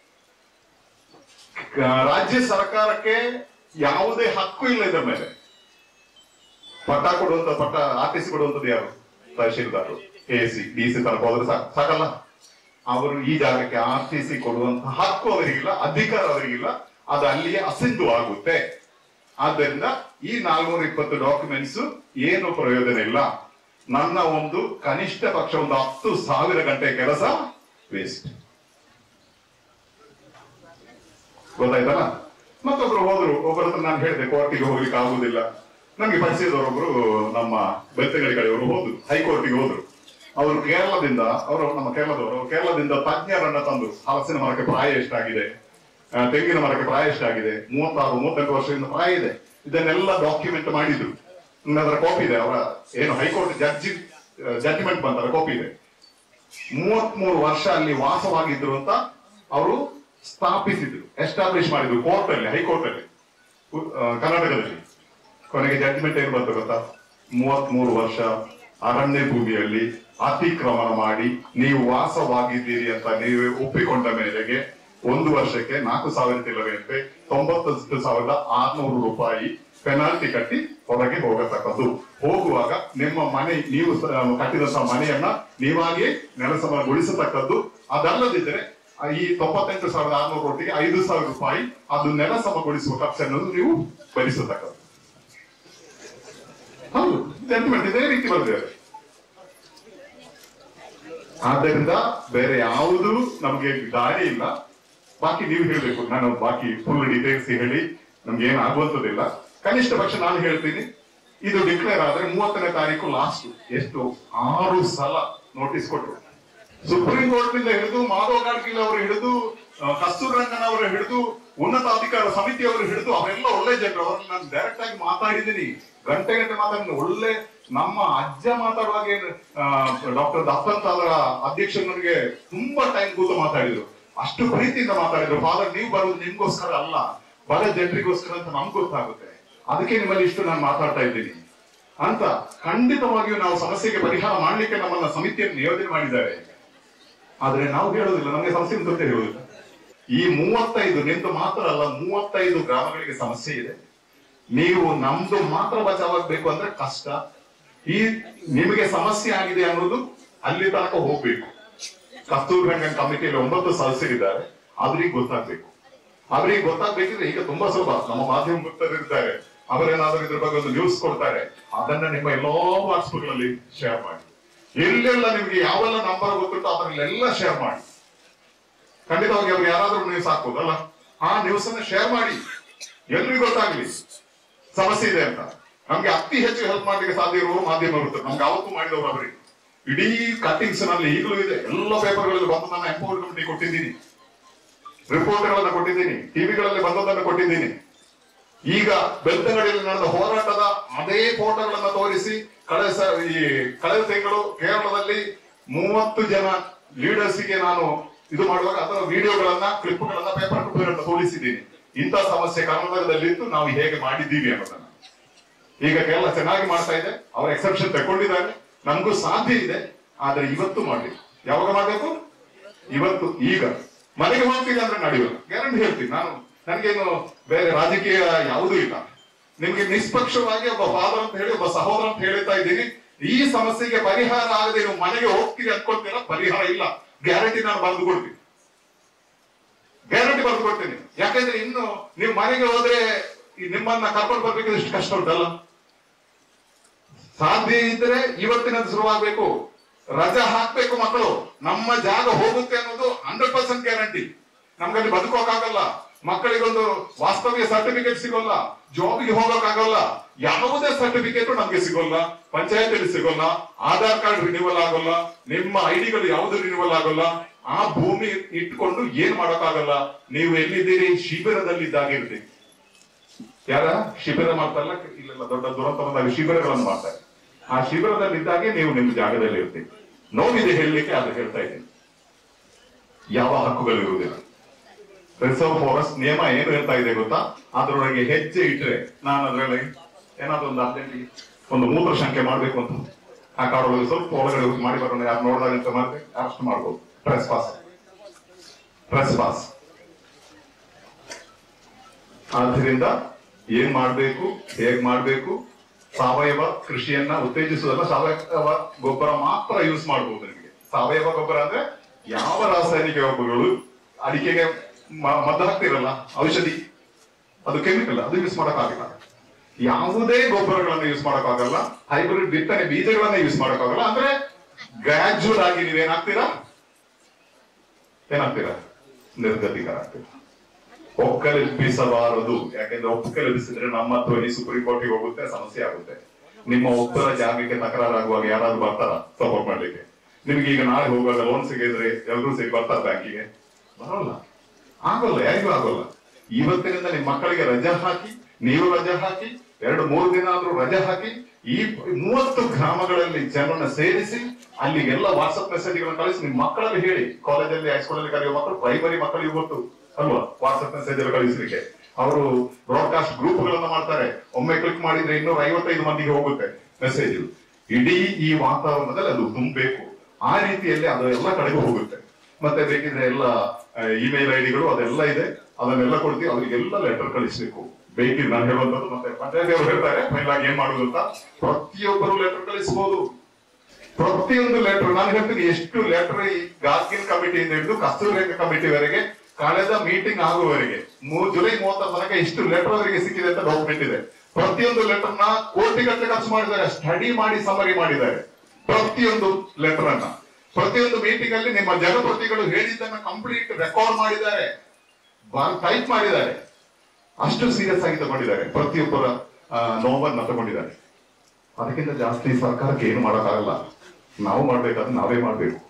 ಕ- ರಾಜ್ಯ ಸರ್ಕಾರಕ್ಕೆ ಯಾವುದೇ ಹಕ್ಕು ಇಲ್ಲ ಇದರ ಮೇಲೆ ಪಟ್ಟ ಕೊಡುವಂತ ಪಟ್ಟ ಆರ್ ಟಿ ಸಿ ಕೊಡುವಂತದ್ದು ಯಾರು ತಹಶೀಲ್ದಾರರು ಎ ಸಿ ಡಿ ಸಿ ತನಕ ಹೋದ್ರೆ ಸಾಕ್- ಸಾಕಲ್ಲ ಅವರು ಈ ಜಾಗಕ್ಕೆ ಆರ್ ಟಿ ಸಿ ಕೊಡುವಂತ ಹಕ್ಕು ಅವರಿಗಿಲ್ಲ ಅಧಿಕಾರ ಅವರಿಗಿಲ್ಲ ಅದು ಅಲ್ಲಿಯೇ ಅಸಿಂಧು ಆಗುತ್ತೆ ಆದ್ದರಿಂದ ಈ ನಾಲ್ನೂರ ಇಪ್ಪತ್ತು ಡಾಕ್ಯುಮೆಂಟ್ಸ್ ಏನು ಪ್ರಯೋಜನ ಇಲ್ಲ ನನ್ನ ಒಂದು ಕನಿಷ್ಠ ಪಕ್ಷ ಒಂದು ಹತ್ತು ಸಾವಿರ ಗಂಟೆ ಕೆಲಸ ವೇಸ್ಟ್ ಗೊತ್ತಾಯ್ತಲ್ಲ ಮತ್ತೊಬ್ರು ಹೋದ್ರು ಒಬ್ಬರ ಹತ್ರ ನಾನು ಹೇಳಿದೆ ಕೋರ್ಟಿಗೆ ಹೋಗ್ಲಿಕ್ಕೆ ಆಗುದಿಲ್ಲ ನಮ್ಗೆ ಪರಿಚಯದವರೊಬ್ರು ನಮ್ಮ ಬೆಳ್ತಂಗಡಿ ಕಡೆಯವರು ಹೋದ್ರು ಹೈಕೋರ್ಟಿಗೆ ಹೋದ್ರು ಅವರು ಕೇರಳದಿಂದ ಅವರು ನಮ್ಮ ಕೇರಳದವರು ಅವ್ರು ಕೇರಳದಿಂದ ತಜ್ಞರನ್ನ ತಂದು ಹಲಸಿನ ಮರಕ್ಕೆ ಪ್ರಾಯ ಎಷ್ಟಾಗಿದೆ ಆ, ತೆಂಗಿನ ಮರಕ್ಕೆ ಪ್ರಾಯ ಎಷ್ಟಾಗಿದೆ ಮೂವತ್ತಾರು ಮೂವತ್ತೆಂಟು ವರ್ಷದಿಂದ ಪ್ರಾಯ ಇದೆ ಇದನ್ನೆಲ್ಲ ಡಾಕ್ಯುಮೆಂಟ್ ಮಾಡಿದ್ರು ನನ್ನ ಹತ್ರ ಕಾಪಿ ಇದೆ ಅವರ ಏನು ಹೈಕೋರ್ಟ್ ಜಡ್ಜಿ ಜಡ್ಜ್ಮೆಂಟ್ ಬಂತರ ಕಾಪಿ ಇದೆ ಮೂವತ್ಮೂರು ವರ್ಷ ಅಲ್ಲಿ ವಾಸವಾಗಿದ್ರು ಅಂತ ಅವರು ಸ್ಥಾಪಿಸಿದ್ರು ಎಸ್ಟಾಬ್ಲಿಷ್ ಮಾಡಿದ್ರು ಕೋರ್ಟ್ ಅಲ್ಲಿ ಹೈಕೋರ್ಟ್ ಅಲ್ಲಿ ಉ- ಆ, ಕರ್ನಾಟಕದಲ್ಲಿ ಕೊನೆಗೆ ಜಡ್ಜ್ಮೆಂಟ್ ಏನು ಬಂತು ಗೊತ್ತಾ ಮೂವತ್ಮೂರು ವರ್ಷ ಅರಣ್ಯ ಭೂಮಿಯಲ್ಲಿ ಅತಿಕ್ರಮಣ ಮಾಡಿ ನೀವು ವಾಸವಾಗಿದ್ದೀರಿ ಅಂತ ನೀವು ಒಪ್ಪಿಕೊಂಡ ಮೇರೆಗೆ ಒಂದು ವರ್ಷಕ್ಕೆ ನಾಲ್ಕು ಸಾವಿರ ಚಿಲ್ಲರೆಯಂತೆ ತೊಂಬತ್ತು ಸಾವಿರದ ಆರ್ನೂರು ರೂಪಾಯಿ ಪೆನಾಲ್ಟಿ ಕಟ್ಟಿ ಹೊರಗೆ ಹೋಗತಕ್ಕದ್ದು ಹೋಗುವಾಗ ನಿಮ್ಮ ಮನೆ ನೀವು ಸ- ಕಟ್ಟಿದಂತಹ ಮನೆಯನ್ನ ನೀವಾಗಿಯೇ ನೆಲಸಮಗೊಳಿಸತಕ್ಕದ್ದು ಅದಲ್ಲದಿದ್ದರೆ ಆ ಈ ತೊಂಬತ್ತೆಂಟು ಸಾವಿರದ ಆರ್ನೂರು ಒಟ್ಟಿಗೆ ಐದು ಸಾವಿರ ರೂಪಾಯಿ ಅದು ನೆಲಸಮಗೊಳಿಸುವ ಖರ್ಚನ್ನು ನೀವು ಭರಿಸತಕ್ಕದ್ದು ಹೌದು ಜಡ್ಜ್ಮೆಂಟ್ ಇದೇ ರೀತಿ ಬರ್ದಿದೆ ಆದ್ದರಿಂದ ಬೇರೆ ಯಾವುದು ನಮಗೆ ದಾರಿ ಇಲ್ಲ ಬಾಕಿ ನೀವು ಹೇಳ್ಬೇಕು ನಾನು ಬಾಕಿ ಫುಲ್ ಡೀಟೇಲ್ಸ್ ಹೇಳಿ ನಮ್ಗೆ ಏನು ಆಗುವಂತದಿಲ್ಲ ಕನಿಷ್ಠ ಪಕ್ಷ ನಾನು ಹೇಳ್ತೀನಿ ಇದು ಡಿಕ್ಲೇರ್ ಆದ್ರೆ ಮೂವತ್ತನೇ ತಾರೀಕು ಲಾಸ್ಟ್ ಎಷ್ಟು ಆರು ಸಲ ನೋಟಿಸ್ ಕೊಟ್ಟರು ಸುಪ್ರೀಂ ಕೋರ್ಟ್ ನಿಂದ ಹಿಡಿದು ಮಾಧವ್ ಗಾಡ್ಗಿಲ್ ಅವರು ಹಿಡಿದು ಆ, ಕಸ್ತೂರ್ ರಂಗನ್ ಅವರು ಹಿಡಿದು ಉನ್ನತಾಧಿಕಾರ ಸಮಿತಿಯವರು ಹಿಡಿದು ಅವರೆಲ್ಲ ಒಳ್ಳೆ ಜನರು ಅವ್ರನ್ನ ನಾನು ಡೈರೆಕ್ಟ್ ಆಗಿ ಮಾತಾಡಿದ್ದೀನಿ ಗಂಟೆ ಗಂಟೆ ಮಾತಾಡಿದ್ದೀನಿ ಒಳ್ಳೆ ನಮ್ಮ ಅಜ್ಜ ಮಾತಾಡುವಾಗ ಡಾಕ್ಟರ್ ದತ್ತಂತ ಅವರ ಅಧ್ಯಕ್ಷನಿಗೆ ತುಂಬಾ ಟೈಮ್ ಕೂತು ಮಾತಾಡಿದ್ರು ಅಷ್ಟು ಪ್ರೀತಿಯಿಂದ ಮಾತಾಡಿದ್ರು ಫಾದರ್ ನೀವು ಬರುವುದು ನಿಮ್ಗೋಸ್ಕರ ಅಲ್ಲ ಬಡ ಜನರಿಗೋಸ್ಕರ ಅಂತ ನಮ್ಗೆ ಗೊತ್ತಾಗುತ್ತೆ ಅದಕ್ಕೆ ನಿಮ್ಮಲ್ಲಿ ಇಷ್ಟು ನಾನು ಮಾತಾಡ್ತಾ ಇದ್ದೀನಿ ಅಂತ ಖಂಡಿತವಾಗಿಯೂ ನಾವು ಸಮಸ್ಯೆಗೆ ಪರಿಹಾರ ಮಾಡ್ಲಿಕ್ಕೆ ನಮ್ಮನ್ನ ಸಮಿತಿಯನ್ನು ನಿಯೋಜನೆ ಮಾಡಿದ್ದಾರೆ ಆದ್ರೆ ನಾವು ಹೇಳೋದಿಲ್ಲ ನಮಗೆ ಸಮಸ್ಯೆ ಉಂಟು ಅಂತ ಹೇಳುವುದಿಲ್ಲ ಈ ಮೂವತ್ತೈದು ನಿಮ್ದು ಮಾತ್ರ ಅಲ್ಲ ಮೂವತ್ತೈದು ಗ್ರಾಮಗಳಿಗೆ ಸಮಸ್ಯೆ ಇದೆ ನೀವು ನಮ್ದು ಮಾತ್ರ ಬಚಾವಾಗಬೇಕು ಅಂದ್ರೆ ಕಷ್ಟ ಈ ನಿಮಗೆ ಸಮಸ್ಯೆ ಆಗಿದೆ ಅನ್ನೋದು ಅಲ್ಲಿ ತನಕ ಹೋಗ್ಬೇಕು ಕಸ್ತೂರ್ ರಂಗನ್ ಕಮಿಟಿಯಲ್ಲಿ ಒಂಬತ್ತು ಸದಸ್ಯರಿದ್ದಾರೆ ಅವ್ರಿಗೆ ಗೊತ್ತಾಗ್ಬೇಕು ಅವ್ರಿಗೆ ಗೊತ್ತಾಗ್ಬೇಕಿದ್ರೆ ಈಗ ತುಂಬಾ ಸುಲಭ ನಮ್ಮ ಮಾಧ್ಯಮ ಮುಕ್ತರಿದ್ದಾರೆ ಅವರೇನಾದ್ರೂ ಇದ್ರ ಬಗ್ಗೆ ಒಂದು ನ್ಯೂಸ್ ಕೊಡ್ತಾರೆ ಅದನ್ನ ನಿಮ್ಮ ಎಲ್ಲಾ ವಾಟ್ಸ್ಗಳಲ್ಲಿ ಶೇರ್ ಮಾಡಿ ಎಲ್ಲೆಲ್ಲ ನಿಮ್ಗೆ ಯಾವೆಲ್ಲ ನಂಬರ್ ಗೊತ್ತುಂಟು ಅದರಲ್ಲೆಲ್ಲ ಶೇರ್ ಮಾಡಿ ಖಂಡಿತವಾಗಿ ಅವ್ರು ಯಾರಾದ್ರೂ ನ್ಯೂಸ್ ಹಾಕ್ಬೋದಲ್ಲ ಆ ನ್ಯೂಸ್ ಅನ್ನ ಶೇರ್ ಮಾಡಿ ಎಲ್ರಿಗೂ ಗೊತ್ತಾಗ್ಲಿ ಸಮಸ್ಯೆ ಇದೆ ಅಂತ ನಮ್ಗೆ ಅತಿ ಹೆಚ್ಚು ಹೆಲ್ಪ್ ಮಾಡ್ಲಿಕ್ಕೆ ಸಾಧ್ಯ ಇರುವ ಮಾಧ್ಯಮ ಇರುತ್ತೆ ನಮ್ಗೆ ಅವತ್ತು ಮಾಡಿದವರು ಅವರಿಗೆ ಇಡೀ ಕಟ್ಟಿಂಗ್ಸ್ ನಲ್ಲಿ ಈಗಲೂ ಇದೆ ಎಲ್ಲ ಪೇಪರ್ಗಳಲ್ಲಿ ಬಂದು ನನ್ನ ಎಂಪವರ್ ಕಮಿಟಿ ಕೊಟ್ಟಿದ್ದೀನಿ ರಿಪೋರ್ಟ್ಗಳನ್ನ ಕೊಟ್ಟಿದ್ದೀನಿ ಟಿವಿಗಳಲ್ಲಿ ಬಂದದನ್ನು ಕೊಟ್ಟಿದ್ದೀನಿ ಈಗ ಬೆಳ್ತಂಗಡಿಯಲ್ಲಿ ನಡೆದ ಹೋರಾಟದ ಅದೇ ಫೋಟೋಗಳನ್ನ ತೋರಿಸಿ ಕಳೆದ ಸ- ಈ ಕಳೆದ ತಿಂಗಳು ಕೇರಳದಲ್ಲಿ ಮೂವತ್ತು ಜನ ಲೀಡರ್ಸ್ಗೆ ನಾನು ಇದು ಮಾಡುವಾಗ ಅದರ ವಿಡಿಯೋಗಳನ್ನ ಕ್ಲಿಪ್ಗಳನ್ನ ಪೇಪರ್ ಕ್ಲಿಪ್ಗಳನ್ನ ತೋರಿಸಿದ್ದೀನಿ ಇಂಥ ಸಮಸ್ಯೆ ಕರ್ನಾಟಕದಲ್ಲಿದ್ದು ನಾವು ಹೇಗೆ ಮಾಡಿದ್ದೀವಿ ಅನ್ನೋದನ್ನ ಈಗ ಕೇರಳ ಚೆನ್ನಾಗಿ ಮಾಡ್ತಾ ಇದೆ ಅವ್ರ ಎಕ್ಸೆಪ್ಷನ್ ತಗೊಂಡಿದ್ದಾರೆ ನಮಗೂ ಸಾಧ್ಯ ಇದೆ ಆದ್ರೆ ಇವತ್ತು ಮಾಡಿ ಯಾವಾಗ ಮಾಡ್ಬೇಕು ಇವತ್ತು ಈಗ ಮನೆಗೆ ಹೋಗ್ತೀನಿ ಅಂದ್ರೆ ನಡೆಯೋಲ್ಲ ಗ್ಯಾರಂಟಿ ಹೇಳ್ತೀನಿ ನಾನು ನನಗೇನು ಬೇರೆ ರಾಜಕೀಯ ಯಾವುದೂ ಇಲ್ಲ ನಿಮ್ಗೆ ನಿಷ್ಪಕ್ಷವಾಗಿ ಒಬ್ಬ ಫಾದರ್ ಅಂತ ಹೇಳಿ ಒಬ್ಬ ಸಹೋದರ ಅಂತ ಹೇಳ್ತಾ ಇದ್ದೀನಿ ಈ ಸಮಸ್ಯೆಗೆ ಪರಿಹಾರ ಆಗದೆ ನೀವು ಮನೆಗೆ ಹೋಗ್ತೀರಿ ಅನ್ಕೊಳ್ತೀರಾ ಪರಿಹಾರ ಇಲ್ಲ ಗ್ಯಾರಂಟಿ ನಾನು ಬರೆದು ಕೊಡ್ತೀನಿ ಗ್ಯಾರಂಟಿ ಬರೆದು ಕೊಡ್ತೀನಿ ಯಾಕಂದ್ರೆ ಇನ್ನು ನೀವು ಮನೆಗೆ ಹೋದ್ರೆ ಈ ನಿಮ್ಮನ್ನ ಕರ್ಕೊಂಡು ಬರ್ಬೇಕು ಇಷ್ಟು ಕಷ್ಟ ಉಂಟಲ್ಲ ಸಾಧ್ಯ ಇದ್ರೆ ಇವತ್ತಿನ ಶುರುವಾಗಬೇಕು ರಜಾ ಹಾಕ್ಬೇಕು ಮಕ್ಕಳು ನಮ್ಮ ಜಾಗ ಹೋಗುತ್ತೆ ಅನ್ನೋದು ಹಂಡ್ರೆಡ್ ಪರ್ಸೆಂಟ್ ಗ್ಯಾರಂಟಿ ನಮ್ಗಲ್ಲಿ ಬದುಕೋಕ್ಕಾಗಲ್ಲ ಮಕ್ಕಳಿಗೊಂದು ವಾಸ್ತವ್ಯ ಸರ್ಟಿಫಿಕೇಟ್ ಸಿಗೋಲ್ಲ ಜಾಬ್ಗೆ ಹೋಗೋಕ್ಕಾಗಲ್ಲ ಯಾವುದೇ ಸರ್ಟಿಫಿಕೇಟ್ ನಮ್ಗೆ ಸಿಗೋಲ್ಲ ಪಂಚಾಯತ್ ಸಿಗೋಲ್ಲ ಆಧಾರ್ ಕಾರ್ಡ್ ರಿನ್ಯೂವಲ್ ಆಗೋಲ್ಲ ನಿಮ್ಮ ಐಡಿಗಳು ಯಾವುದು ರಿನ್ಯೂವಲ್ ಆಗೋಲ್ಲ ಆ ಭೂಮಿ ಇಟ್ಕೊಂಡು ಏನ್ ಮಾಡೋಕ್ಕಾಗಲ್ಲ ನೀವು ಎಲ್ಲಿದ್ದೀರಿ ಶಿಬಿರದಲ್ಲಿ ಇದ್ದಾಗಿರ್ತೀರಿ ಯಾರ ಶಿಬಿರ ಮಾಡ್ತಾರಲ್ಲ ಇಲ್ಲೆಲ್ಲ ದೊಡ್ಡ ದುರಂತ ಬಂದಾಗ ಶಿಬಿರಗಳನ್ನು ಮಾಡ್ತಾರೆ ಆ ಶಿಬಿರದಲ್ಲಿ ಇದ್ದಾಗೆ ನೀವು ನಿಮ್ಮ ಜಾಗದಲ್ಲಿ ಇರ್ತೀರಿ ನೋವಿದೆ ಹೇಳಲಿಕ್ಕೆ ಅದು ಹೇಳ್ತಾ ಇದ್ದೀನಿ ಯಾವ ಹಕ್ಕುಗಳು ಇರುವುದಿಲ್ಲ ರಿಸರ್ವ್ ಫಾರೆಸ್ಟ್ ನಿಯಮ ಏನು ಹೇಳ್ತಾ ಇದೆ ಗೊತ್ತಾ ಅದರೊಳಗೆ ಹೆಜ್ಜೆ ಇಟ್ರೆ ನಾನು ಅದ್ರಲ್ಲಿ ಏನಾದ್ರು ಒಂದು ಅರ್ಜೆಂಟ್ ಒಂದು ಮೂತ್ರ ಶಂಕೆ ಮಾಡ್ಬೇಕು ಅಂತ ಆ ಕಾಡೊಳಗೆ ಸ್ವಲ್ಪ ಒಳಗಡೆ ಹೋಗಿ ಮಾಡಿ ಬರೋಣ ಯಾರು ನೋಡಿದಾಗ ಅಂತ ಮಾಡಿದ್ರೆ ಅರೆಸ್ಟ್ ಮಾಡ್ಬೋದು ಪ್ರೆಸ್ ಪಾಸ್ ಪ್ರೆಸ್ ಪಾಸ್ ಆದ್ದರಿಂದ ಏನ್ ಮಾಡ್ಬೇಕು ಹೇಗ್ ಮಾಡ್ಬೇಕು ಸಾವಯವ ಕೃಷಿಯನ್ನ ಉತ್ತೇಜಿಸುವುದಲ್ಲ ಸಾವಯವ ಗೊಬ್ಬರ ಮಾತ್ರ ಯೂಸ್ ಮಾಡಬಹುದು ನಿಮಗೆ ಸಾವಯವ ಗೊಬ್ಬರ ಅಂದ್ರೆ ಯಾವ ರಾಸಾಯನಿಕ ಗೊಬ್ಬರಗಳು ಅಡಿಕೆಗೆ ಮ- ಮದ್ದು ಹಾಕ್ತಿರಲ್ಲ ಔಷಧಿ ಅದು ಕೆಮಿಕಲ್ ಅದು ಯೂಸ್ ಮಾಡಕ್ಕಾಗಿಲ್ಲ ಯಾವುದೇ ಗೊಬ್ಬರಗಳನ್ನ ಯೂಸ್ ಮಾಡಕ್ಕಾಗಲ್ಲ ಹೈಬ್ರಿಡ್ ಬಿತ್ತನೆ ಬೀಜಗಳನ್ನ ಯೂಸ್ ಮಾಡಕ್ಕಾಗಲ್ಲ ಅಂದ್ರೆ ಗ್ರಾಜುವಲ್ ಆಗಿ ನೀವೇನಾಗ್ತೀರಾ ಏನಾಗ್ತೀರಾ ನಿರ್ಗತಿಕರಾಗ್ತೀರಾ ಒಕ್ಕಲೆಬ್ಬಿಸಬಾರದು ಯಾಕೆಂದ್ರೆ ಒಕ್ಕಲೆಬ್ಬಿಸಿದ್ರೆ ನಮ್ಮ ಧ್ವನಿ ಸುಪ್ರೀಂ ಕೋರ್ಟಿಗೆ ಹೋಗುತ್ತೆ ಸಮಸ್ಯೆ ಆಗುತ್ತೆ ನಿಮ್ಮ ಒಬ್ಬರ ಜಾಗಕ್ಕೆ ತಕರಾರಾಗುವಾಗ ಯಾರಾದ್ರೂ ಬರ್ತಾರ ಸಪೋರ್ಟ್ ಮಾಡ್ಲಿಕ್ಕೆ ನಿಮ್ಗೆ ಈಗ ನಾಳೆ ಹೋಗುವಾಗ ಲೋನ್ ಸಿಗಿದ್ರೆ ಎಲ್ಲರೂ ಸೇರಿ ಬರ್ತಾರ ಬ್ಯಾಂಕಿಗೆ ಬರೋಲ್ಲ ಆಗೋಲ್ಲ ಯಾರಿಗೂ ಆಗೋಲ್ಲ ಇವತ್ತಿನಿಂದ ನಿಮ್ಮ ಮಕ್ಕಳಿಗೆ ರಜೆ ಹಾಕಿ ನೀವು ರಜೆ ಹಾಕಿ ಎರಡು ಮೂರು ದಿನ ಆದ್ರೂ ರಜೆ ಹಾಕಿ ಈ ಮೂವತ್ತು ಗ್ರಾಮಗಳಲ್ಲಿ ಜನರನ್ನ ಸೇರಿಸಿ ಅಲ್ಲಿಗೆಲ್ಲ ವಾಟ್ಸ್ಆಪ್ ಮೆಸೇಜ್ಗಳನ್ನ ಕಳಿಸಿ ನಿಮ್ಮ ಮಕ್ಕಳಲ್ಲಿ ಹೇಳಿ ಕಾಲೇಜಲ್ಲಿ ಹೈಸ್ಕೂಲಲ್ಲಿ ಕಲಿಯುವ ಮಕ್ಕಳು ಪ್ರೈಮರಿ ಮಕ್ಕಳಿಗೆ ಗೊತ್ತು ಅಲ್ವಾ ವಾಟ್ಸ್ಆಪ್ ಮೆಸೇಜ್ ಎಲ್ಲ ಕಳಿಸ್ಲಿಕ್ಕೆ ಅವರು ಬ್ರಾಡ್ಕಾಸ್ಟ್ ಗ್ರೂಪ್ ಗಳನ್ನ ಮಾಡ್ತಾರೆ ಒಮ್ಮೆ ಕ್ಲಿಕ್ ಮಾಡಿದ್ರೆ ಇನ್ನೂರ ಐವತ್ತೈದು ಮಂದಿಗೆ ಹೋಗುತ್ತೆ ಮೆಸೇಜ್ ಇಡೀ ಈ ವಾತಾವರಣದಲ್ಲಿ ಅದು ತುಂಬಬೇಕು ಆ ರೀತಿಯಲ್ಲಿ ಅದು ಎಲ್ಲ ಕಡೆಗೂ ಹೋಗುತ್ತೆ ಮತ್ತೆ ಬೇಕಿದ್ರೆ ಎಲ್ಲ ಇಮೇಲ್ ಐಡಿಗಳು ಅದೆಲ್ಲ ಇದೆ ಅದನ್ನೆಲ್ಲ ಕೊಡ್ತೀವಿ ಅವರಿಗೆಲ್ಲ ಲೆಟರ್ ಕಳಿಸ್ಬೇಕು ಬೇಕಿದ್ರೆ ನಾನು ಹೇಳುವಂತದ್ದು ಮತ್ತೆ ಪಂಚಾಯತಿ ಅವರು ಹೇಳ್ತಾರೆ ಫೈನಲ್ ಆಗಿ ಏನ್ ಮಾಡುದು ಅಂತ ಪ್ರತಿಯೊಬ್ಬರು ಲೆಟರ್ ಕಳಿಸಬಹುದು ಪ್ರತಿಯೊಂದು ಲೆಟರ್ ನಾನು ಹೇಳ್ತೀನಿ ಎಷ್ಟು ಲೆಟರ್ ಈ ಗಾರ್ಗಿನ್ ಕಮಿಟಿಯಿಂದ ಹಿಡಿದು ಕಸ್ತೂರಿ ಕಮಿಟಿವರೆಗೆ ಕಳೆದ ಮೀಟಿಂಗ್ ಆಗುವವರೆಗೆ ಮೂ ಜುಲೈ ಮೂವತ್ತರ ತನಕ ಇಷ್ಟು ಲೆಟರ್ ಅವರಿಗೆ ಸಿಕ್ಕಿದೆ ಅಂತ ಡಾಕ್ಯುಮೆಂಟ್ ಇದೆ ಪ್ರತಿಯೊಂದು ಲೆಟರ್ ನ ಕೋಟಿಗಟ್ಟಲೆ ಖರ್ಚು ಮಾಡಿದ್ದಾರೆ ಸ್ಟಡಿ ಮಾಡಿ ಸಮರಿ ಮಾಡಿದ್ದಾರೆ ಪ್ರತಿಯೊಂದು ಲೆಟರ್ ಅನ್ನ ಪ್ರತಿಯೊಂದು ಮೀಟಿಂಗ್ ಅಲ್ಲಿ ನಿಮ್ಮ ಜನಪ್ರತಿಗಳು ಹೇಳಿದ್ದನ್ನ ಕಂಪ್ಲೀಟ್ ರೆಕಾರ್ಡ್ ಮಾಡಿದ್ದಾರೆ ಟೈಪ್ ಮಾಡಿದ್ದಾರೆ ಅಷ್ಟು ಸೀರಿಯಸ್ ಆಗಿ ತಗೊಂಡಿದ್ದಾರೆ ಪ್ರತಿಯೊಬ್ಬರ ಆ, ನೋವನ್ನ ತಗೊಂಡಿದ್ದಾರೆ ಅದಕ್ಕಿಂತ ಜಾಸ್ತಿ ಸರ್ಕಾರಕ್ಕೆ ಏನು ಮಾಡೋಕ್ಕಾಗಲ್ಲ ನಾವು ಮಾಡ್ಬೇಕಾದ್ರೆ ನಾವೇ ಮಾಡ್ಬೇಕು